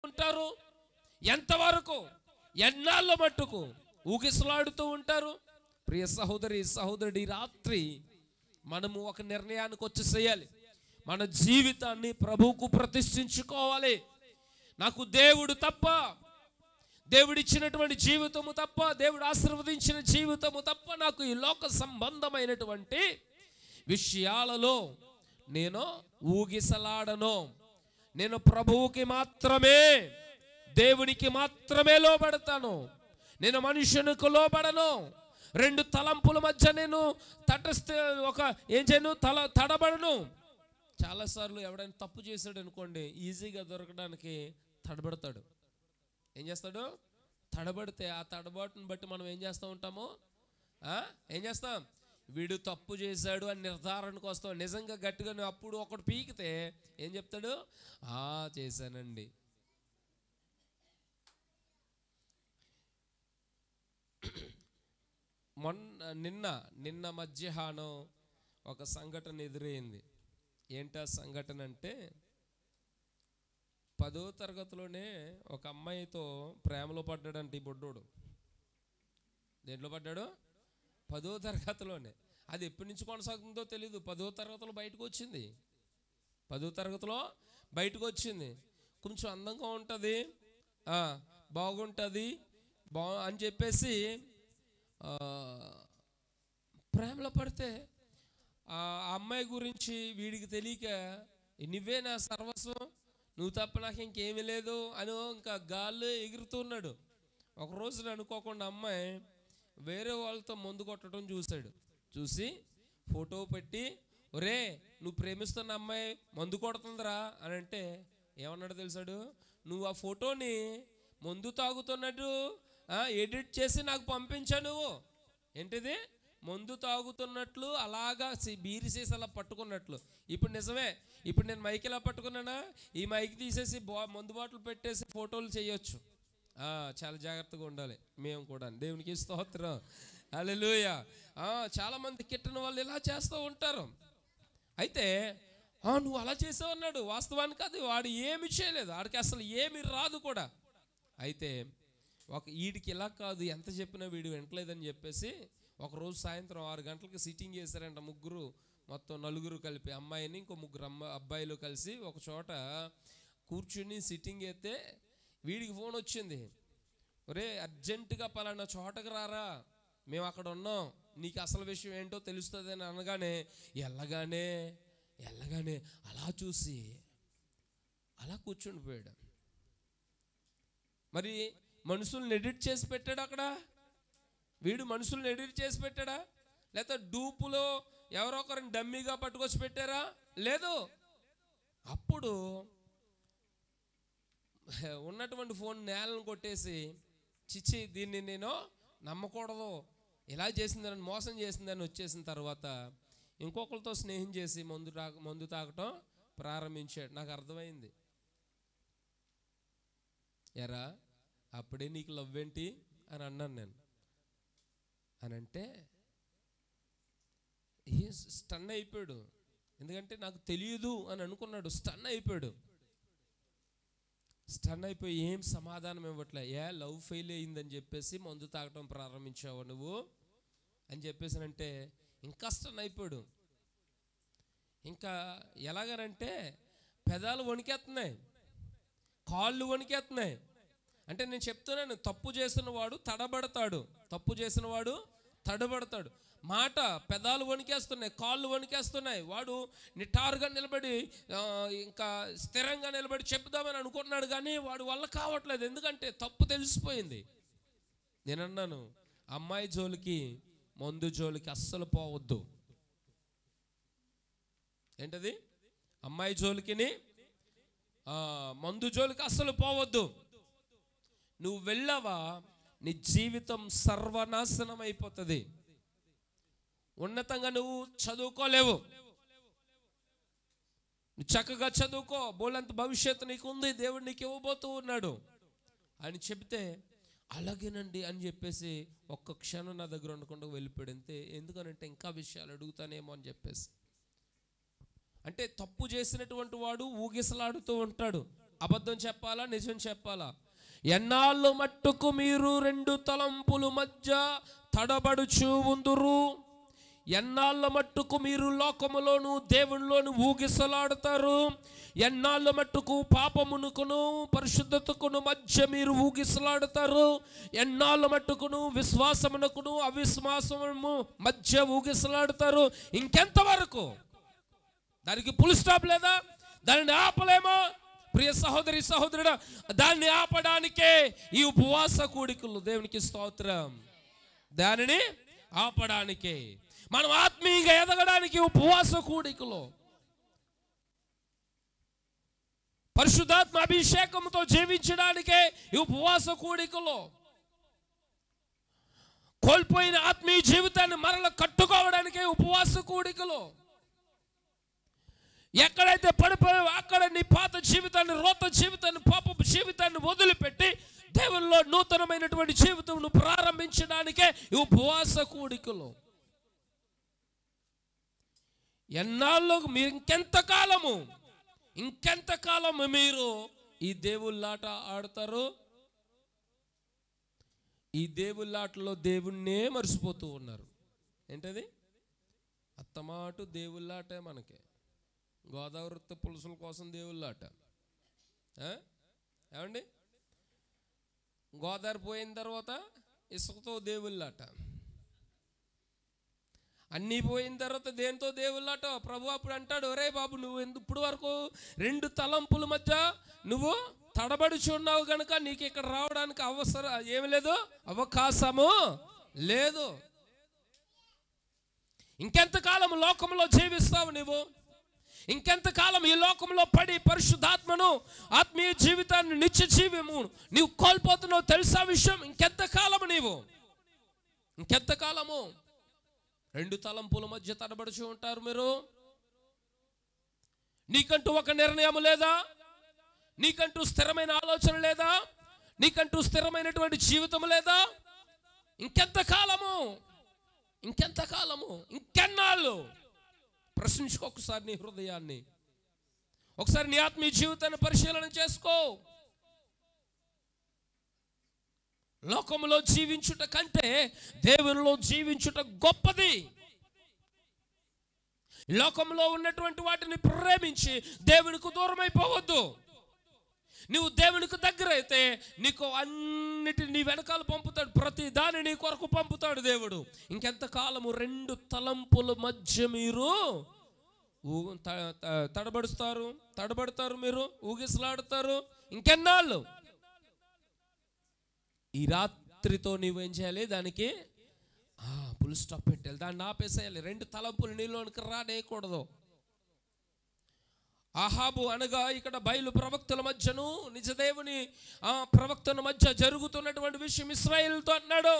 ఉంటారు ఎంతవరకు ఎన్నాళ్ళ మట్టుకు ఊగిసలాడుతూ ఉంటారు ప్రియ సహోదరి సహోదరుడి రాత్రి మనము ఒక నిర్ణయానికి వచ్చి చేయాలి మన జీవితాన్ని ప్రభువుకు ప్రతిష్ఠించుకోవాలి నాకు దేవుడు తప్ప దేవుడిచ్చినటువంటి జీవితము తప్ప దేవుడు ఆశీర్వదించిన జీవితము తప్ప నాకు ఈ లోక సంబంధమైనటువంటి విషయాలలో నేను ఊగిసలాడను నేను ప్రభువుకి మాత్రమే దేవునికి మాత్రమే లోబడతాను నేను మనుషునికి లోబడను రెండు తలంపుల మధ్య నేను తటస్థ ఒక ఏం చేయను తల తడబడను చాలాసార్లు ఎవడైనా తప్పు చేశాడు అనుకోండి ఈజీగా దొరకడానికి తడబడతాడు ఏం చేస్తాడు తడబడితే ఆ తడబాటును బట్టి మనం ఏం చేస్తూ ఉంటాము ఆ? ఏం చేస్తాం వీడు తప్పు చేశాడు అని నిర్ధారణకు వస్తాం నిజంగా గట్టిగా నువ్వు అప్పుడు ఒకడు పీకితే ఏం చెప్తాడు ఆ చేశానండి మొన్న నిన్న నిన్న మధ్యాహ్నం ఒక సంఘటన ఎదురైంది ఏంటా సంఘటన అంటే పదో తరగతిలోనే ఒక అమ్మాయితో ప్రేమలో పడ్డాడంట ఈ బొడ్డోడు దేంట్లో పడ్డాడు పదో తరగతిలోనే అది ఎప్పటి నుంచి కొనసాగుతుందో తెలీదు పదో తరగతిలో బయటకు వచ్చింది పదో తరగతిలో బయటకు వచ్చింది కొంచెం అందంగా ఉంటుంది బాగుంటుంది బా అని చెప్పేసి ఆ, ప్రేమలో పడితే ఆ అమ్మాయి గురించి వీడికి తెలియక నువ్వే నా సర్వస్వం నువ్వు తప్ప నాకు ఇంకేమీ లేదు అని ఇంకా గాల్లో ఎగురుతున్నాడు ఒక రోజున అనుకోకుండా అమ్మాయి వేరే వాళ్ళతో మందు కొట్టడం చూశాడు చూసి ఫోటో పెట్టి ఒరే నువ్వు ప్రేమిస్తున్న అమ్మాయి మందు కొడుతుందిరా అని అంటే ఏమన్నాడు తెలుసాడు నువ్వు ఆ ఫోటోని మందు తాగుతున్నట్టు ఆ, ఎడిట్ చేసి నాకు పంపించా నువ్వు ఏంటిది మందు తాగుతున్నట్లు అలాగా సి- బీరి సీసా అలా పట్టుకున్నట్లు ఇప్పుడు నిజమే ఇప్పుడు నేను మైక్ ఇలా పట్టుకున్నానా ఈ మైక్ తీసేసి బా మందు బాటిల్ పెట్టేసి ఫోటోలు చేయొచ్చు ఆ, చాలా జాగ్రత్తగా ఉండాలి మేము కూడా దేవునికి స్తోత్రం అలెలుయ చాలా మంది కిట్టని వాళ్ళు ఇలా చేస్తూ ఉంటారు అయితే "ఆ, నువ్వు అలా చేసావు అన్నాడు వాస్తవానికి అది వాడు ఏమి చేయలేదు వాడికి అసలు ఏమి రాదు కూడా అయితే ఒక వీడికి ఇలా కాదు ఎంత చెప్పినా వీడు వింటలేదని చెప్పేసి ఒక రోజు సాయంత్రం ఆరు గంటలకు సిట్టింగ్ చేశారంట ముగ్గురు మొత్తం నలుగురు కలిపి అమ్మాయిని ఇంకో ముగ్గురు అమ్మ అబ్బాయిలు కలిసి ఒక చోట కూర్చుని సిట్టింగ్ అయితే వీడికి ఫోన్ వచ్చింది ఒరే అర్జెంటుగా పలానా చోటకు రారా మేము అక్కడ ఉన్నాం నీకు అసలు విషయం ఏంటో తెలుస్తుంది అని అనగానే వెళ్ళగానే వెళ్ళగానే అలా చూసి అలా కూర్చుండిపోయాడు మరి మనుషుల్ని ఎడిట్ చేసి పెట్టాడు అక్కడ వీడు మనుషుల్ని ఎడిట్ చేసి పెట్టాడా లేకపోతే డూపులో ఎవరో ఒకరిని డమ్మీగా పట్టుకొచ్చి పెట్టారా లేదు అప్పుడు ఉన్నటువంటి ఫోన్ నేలను కొట్టేసి చిచ్చి దీన్ని నేను నమ్మకూడదు ఇలా చేసిందని మోసం చేసిందని వచ్చేసిన తర్వాత ఇంకొకరితో స్నేహం చేసి మందు తాగ మందు తాగటం ప్రారంభించాడు నాకు అర్థమైంది ఎరా అప్పుడే నీకు లవ్ ఏంటి అని అన్నాను నేను అని అంటే స్టన్ అయిపోయాడు ఎందుకంటే నాకు తెలియదు అని అనుకున్నాడు స్టన్ అయిపోయాడు స్టన్ అయిపోయి ఏం సమాధానం ఇవ్వట్లే ఏ లవ్ ఫెయిల్ అయిందని చెప్పేసి మందు తాగటం ప్రారంభించావు నువ్వు అని చెప్పేసానంటే ఇంకా స్టన్ అయిపోయాడు ఇంకా ఎలాగనంటే పెదాలు వణికేస్తున్నాయి కాళ్ళు వణికేస్తున్నాయి అంటే నేను చెప్తున్నాను తప్పు చేసిన వాడు తడబడతాడు తప్పు చేసిన వాడు తడబడతాడు మాట పెదాలు వణికేస్తున్నాయి కాళ్ళు వణికేస్తున్నాయి వాడు నిటారుగా నిలబడి ఆ, ఇంకా స్థిరంగా నిలబడి చెప్దామని అనుకుంటున్నాడు కానీ వాడు వల్ల కావట్లేదు ఎందుకంటే తప్పు తెలిసిపోయింది నేను అన్నాను అమ్మాయి జోలికి మందు జోలికి అస్సలు పోవద్దు ఏంటది అమ్మాయి జోలికిని ఆ, మందు జోలికి అస్సలు పోవద్దు నువ్వు వెళ్ళావా నీ జీవితం సర్వనాశనం అయిపోతుంది ఉన్నతంగా నువ్వు చదువుకోలేవు నువ్వు చక్కగా చదువుకో బోలంత భవిష్యత్తు నీకు ఉంది దేవుడు నీకు ఇవ్వబోతూ ఉన్నాడు అని చెప్తే అలాగేనండి అని చెప్పేసి ఒక్క క్షణం నా దగ్గర ఉండకుండా వెళ్ళిపోయాడు అంతే ఎందుకనంటే ఇంకా విషయాలు అడుగుతానేమో అని చెప్పేసి అంటే తప్పు చేసినటువంటి వాడు ఊగిసలాడుతూ ఉంటాడు అబద్ధం చెప్పాలా నిజం చెప్పాలా ఎన్నాళ్ళు మట్టుకు మీరు రెండు తలంపుల మధ్య తడబడుచు ఉందురు ఎన్నాళ్ళ మట్టుకు మీరు లోకములోను దేవునిలోను ఊగిసలాడతారు ఎన్నాళ్ళ మట్టుకు పాపమునుకును పరిశుద్ధతకును మధ్య మీరు ఊగిసలాడతారు ఎన్నాళ్ళ మట్టుకును విశ్వాసమునకును అవిశ్వాసము మధ్య ఊగిసలాడతారు ఇంకెంతవరకు దానికి పుల్ స్టాప్ లేదా దానిని ఆపలేమా ప్రియ సహోదరి సహోదరుడు దాన్ని ఆపడానికే ఈ ఉపవాస కూడికలు దేవునికి స్తోత్రం దానిని ఆపడానికే మనం ఆత్మీయంగా ఎదగడానికి ఉపవాస కూడికలు పరిశుద్ధాత్మ అభిషేకంతో జీవించడానికే ఈ ఉపవాస కూడికలు కోల్పోయిన ఆత్మీయ జీవితాన్ని మరల కట్టుకోవడానికే ఉపవాస కూడికలు ఎక్కడైతే పడిపోయావో అక్కడ నీ పాత జీవితాన్ని రోత జీవితాన్ని పాపపు జీవితాన్ని వదిలిపెట్టి దేవుల్లో నూతనమైనటువంటి జీవితం ప్రారంభించడానికే ఈ ఉపవాస కూడికలు ఎన్నాళ్ళు మీరు ఇంకెంత కాలము ఇంకెంత కాలము మీరు ఈ దేవుళ్ళాట ఆడతారు ఈ దేవుళ్ళాటలో దేవుణ్ణే మర్చిపోతూ ఉన్నారు ఏంటది అత్తమాటు దేవుళ్ళాటే మనకి గోదావరి వృత్త పులుసుల కోసం దేవుళ్ళాట ఆ? ఏమండి గోదావరి పోయిన తర్వాత ఇసుకతో దేవుళ్ళాట అన్నీ పోయిన తర్వాత దేంతో దేవుళ్ళాట ప్రభు అప్పుడు అంటాడు ఒరే బాబు నువ్వు ఎందు- ఇప్పుడు వరకు రెండు తలంపుల మధ్య నువ్వు తడబడుచున్నావు గనుక నీకు ఇక్కడ రావడానికి అవసరం ఏమి లేదు అవకాశము లేదు ఇంకెంతకాలం లోకంలో జీవిస్తావు నువ్వు ఇంకెంతకాలం ఈ లోకంలో పడి పరిశుద్ధాత్మను ఆత్మీయ జీవితాన్ని నిత్య జీవము నీవు కోల్పోతున్నావు తెలుసా విషయం ఇంకెంతకాలము నీవు ఇంకెంతకాలము రెండు తలంపుల మధ్య తడబడుచు ఉంటారు మీరు నీకంటూ ఒక నిర్ణయం లేదా నీకంటూ స్థిరమైన ఆలోచన లేదా నీకంటూ స్థిరమైనటువంటి జీవితం లేదా ఇంకెంత కాలము ఇంకెంత కాలము ఇంకెన్నాళ్ళు ప్రశ్నించుకో ఒకసారి నీ హృదయాన్ని ఒకసారి నీ ఆత్మీయ జీవితాన్ని పరిశీలన చేసుకో లోకంలో జీవించుట కంటే దేవునిలో జీవించుట గొప్పది లోకంలో ఉన్నటువంటి వాటిని ప్రేమించి దేవునికి దూరం అయిపోవద్దు నువ్వు దేవునికి దగ్గర అయితే నీకు అన్నిటి నీ వెనకాల పంపుతాడు ప్రతి దాని నీ కొరకు పంపుతాడు దేవుడు ఇంకెంత కాలము రెండు తలంపుల మధ్య మీరు ఊ- త- త- తడబడుస్తారు తడబడతారు మీరు ఊగిసలాడతారు ఇంకెన్నాళ్ళు ఈ రాత్రితో నీవేం చేయాలి దానికి పుల్ స్టాప్ పెట్టాలి దాన్ని ఆపేసేయాలి రెండు తలంపులు నీలోనికి రానేయకూడదు ఆహాబు అనగా ఇక్కడ బయలు ప్రవక్తల మధ్యను నిజదేవుని ఆ ప్రవక్తల మధ్య జరుగుతున్నటువంటి విషయం ఇస్రాయేల్తో అన్నాడు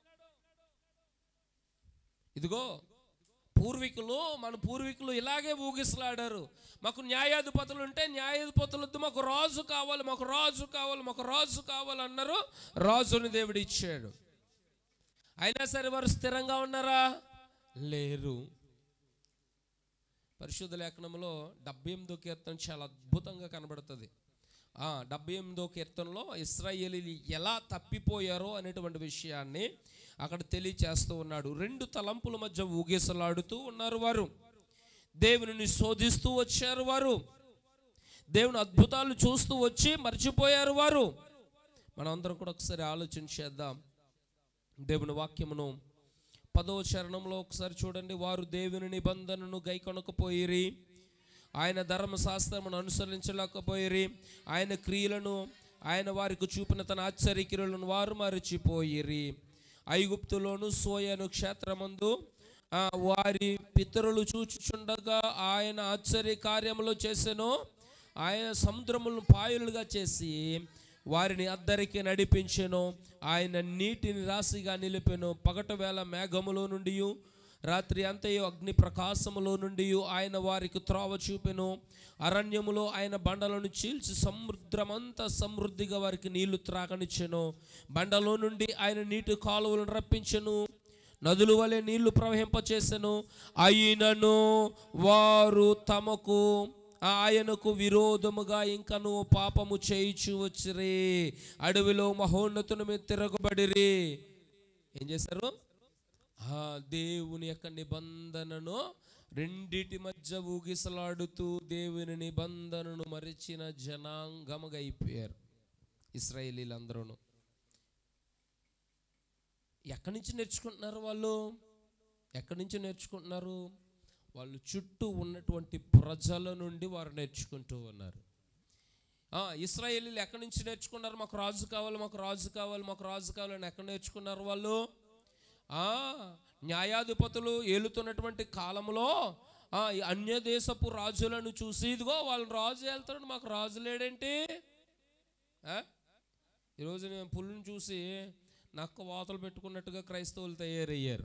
ఇదిగో పూర్వీకులు మన పూర్వీకులు ఇలాగే ఊగిసలాడారు మాకు న్యాయాధిపతులు ఉంటే న్యాయాధిపతులు వద్దు మాకు రాజు కావాలి మాకు రాజు కావాలి మాకు రాజు కావాలి అన్నారు రాజుని దేవుడు ఇచ్చాడు అయినా సరే వారు స్థిరంగా ఉన్నారా లేరు పరిశుద్ధ లేఖనంలో డెబ్బై ఎనిమిదో కీర్తన చాలా అద్భుతంగా కనబడుతుంది ఆ డెబ్బై ఎనిమిదో కీర్తనలో ఇస్రాయేలీలు ఎలా తప్పిపోయారో అనేటువంటి విషయాన్ని అక్కడ తెలియచేస్తూ ఉన్నాడు రెండు తలంపుల మధ్య ఊగేసలాడుతూ ఉన్నారు వారు దేవుని శోధిస్తూ వచ్చారు వారు దేవుని అద్భుతాలు చూస్తూ వచ్చి మర్చిపోయారు వారు మనందరం కూడా ఒకసారి ఆలోచన చేద్దాం దేవుని వాక్యమును పదో చరణంలో ఒకసారి చూడండి వారు దేవుని నిబంధనను గైకొనకపోయిరి ఆయన ధర్మశాస్త్రమును అనుసరించలేకపోయిరి ఆయన క్రియలను ఆయన వారికి చూపిన తన ఆశ్చర్యక్రియలను వారు మరచిపోయిరి ఐగుప్తులోను సోయను క్షేత్రమందు ఆ, వారి పితరులు చూచుచుండగా ఆయన ఆశ్చర్య కార్యములు చేసెను ఆయన సముద్రములను పాయలుగా చేసి వారిని అద్దరికి నడిపించెను ఆయన నీటిని రాశిగా నిలిపెను పగట వేళ మేఘములో నుండి రాత్రి అంతయు అగ్ని ప్రకాశములో నుండి ఆయన వారికి త్రోవ చూపెను అరణ్యములో ఆయన బండలను చీల్చి సముద్రమంతా సమృద్ధిగా వారికి నీళ్లు త్రాగనిచ్చెను బండలో నుండి ఆయన నీటి కాలువలను రప్పించెను నదుల వలె నీళ్లు ప్రవహింపచేసెను అయినను వారు తమకు ఆయనకు విరోధముగా ఇంకను పాపము చేయిచు వచ్చిరే అడవిలో మహోన్నతుని మీద తిరగబడిరి ఏం చేశారు ఆ దేవుని యొక్క నిబంధనను రెండిటి మధ్య ఊగిసలాడుతూ దేవుని నిబంధనను మరిచిన జనాంగముగా అయిపోయారు ఇస్రాయేలీలందరూ ఎక్కడి నుంచి నేర్చుకుంటున్నారు వాళ్ళు ఎక్కడి నుంచి నేర్చుకుంటున్నారు వాళ్ళు చుట్టూ ఉన్నటువంటి ప్రజల నుండి వారు నేర్చుకుంటూ ఉన్నారు ఆ, ఇస్రాయేలీలు ఎక్కడి నుంచి నేర్చుకున్నారు మాకు రాజు కావాలి మాకు రాజు కావాలి మాకు రాజు కావాలని ఎక్కడ నేర్చుకున్నారు వాళ్ళు ఆ, న్యాయాధిపతులు ఏలుతున్నటువంటి కాలంలో ఆ, ఈ అన్య దేశపు రాజులను చూసి ఇదిగో వాళ్ళని రాజు వెళ్తాడు మాకు రాజు లేడేంటి ఆ? ఈరోజు నేను పుల్లుని చూసి నక్క వాతలు పెట్టుకున్నట్టుగా క్రైస్తవులు తయారయ్యారు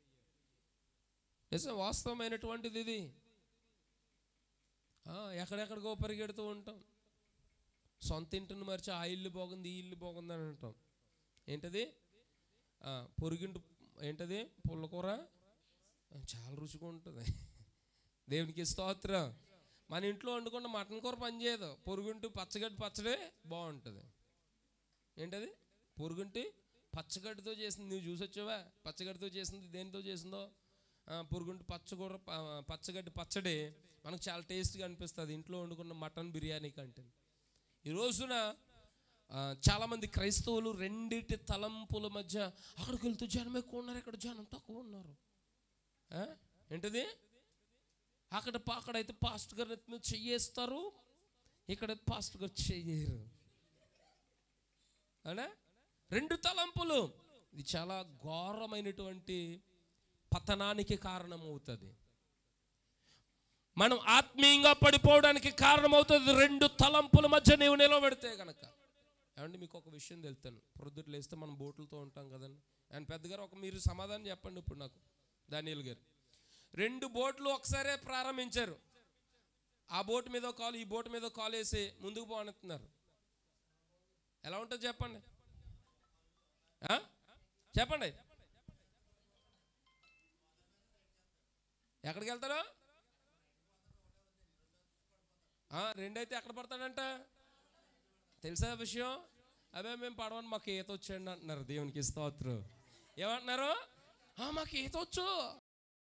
నిజం వాస్తవమైనటువంటిది ఇది ఆ, ఎక్కడెక్కడికో పరిగెడుతూ ఉంటాం సొంత ఇంటిని మరిచి ఆ ఇల్లు బాగుంది ఈ ఇల్లు బాగుంది అని అంటాం ఏంటది ఆ, పొరుగింటి ఏంటది పుల్లకూర ఆ, చాలా రుచిగా ఉంటుంది దేవునికి స్తోత్రం మన ఇంట్లో వండుకున్న మటన్ కూర పనిచేయదు పొరుగుంటి పచ్చగడ్డి పచ్చడే బాగుంటుంది ఏంటది పొరుగుంటి పచ్చగడ్డితో చేసింది నువ్వు చూసొచ్చావా పచ్చగడ్డితో చేసింది దేనితో చేసిందో ఆ, పొరుగుంటి పచ్చకూర ప- పచ్చగడ్డి పచ్చడి మనకు చాలా టేస్ట్గా అనిపిస్తుంది ఇంట్లో వండుకున్న మటన్ బిర్యానీ కంటే ఈ రోజున ఆ, చాలామంది క్రైస్తవులు రెండిటి తలంపుల మధ్య అక్కడికి వెళ్తూ జనం ఎక్కువ ఉన్నారు ఇక్కడ జనం తక్కువ ఉన్నారు ఆ? ఏంటది అక్కడ పా- అక్కడైతే పాస్ట్ గారు ఎత్తి మీద చెయ్యేస్తారు ఇక్కడ పాస్ట్ గారు చెయ్యరు అవునా రెండు తలంపులు ఇది చాలా ఘోరమైనటువంటి పతనానికి కారణమవుతుంది మనం ఆత్మీయంగా పడిపోవడానికి కారణమవుతుంది రెండు తలంపుల మధ్య నీవు నిలబెడితే గనక ఏమండి మీకు ఒక విషయం తెలుతాను ప్రొద్దుట లేస్తే మనం బోట్లతో ఉంటాం కదండి ఆయన పెద్దగారు ఒక మీరు సమాధానం చెప్పండి ఇప్పుడు నాకు దానియల్ గారు రెండు బోట్లు ఒకసారే ప్రారంభించారు ఆ బోట్ మీద ఒక కాలు ఈ బోట్ మీద ఒక కాలు వేసి ముందుకు పోనెత్తున్నారు ఎలా ఉంటుంది చెప్పండి ఆ? చెప్పండి ఎక్కడికి వెళ్తారు ఆ, రెండైతే ఎక్కడ పడతాడంట తెలుసా విషయం అదే మేము పడవని మాకు ఈత వచ్చండి అంటున్నారు దేవునికి స్తోత్రం ఏమంటున్నారు "ఆ, మాకు ఈత వచ్చు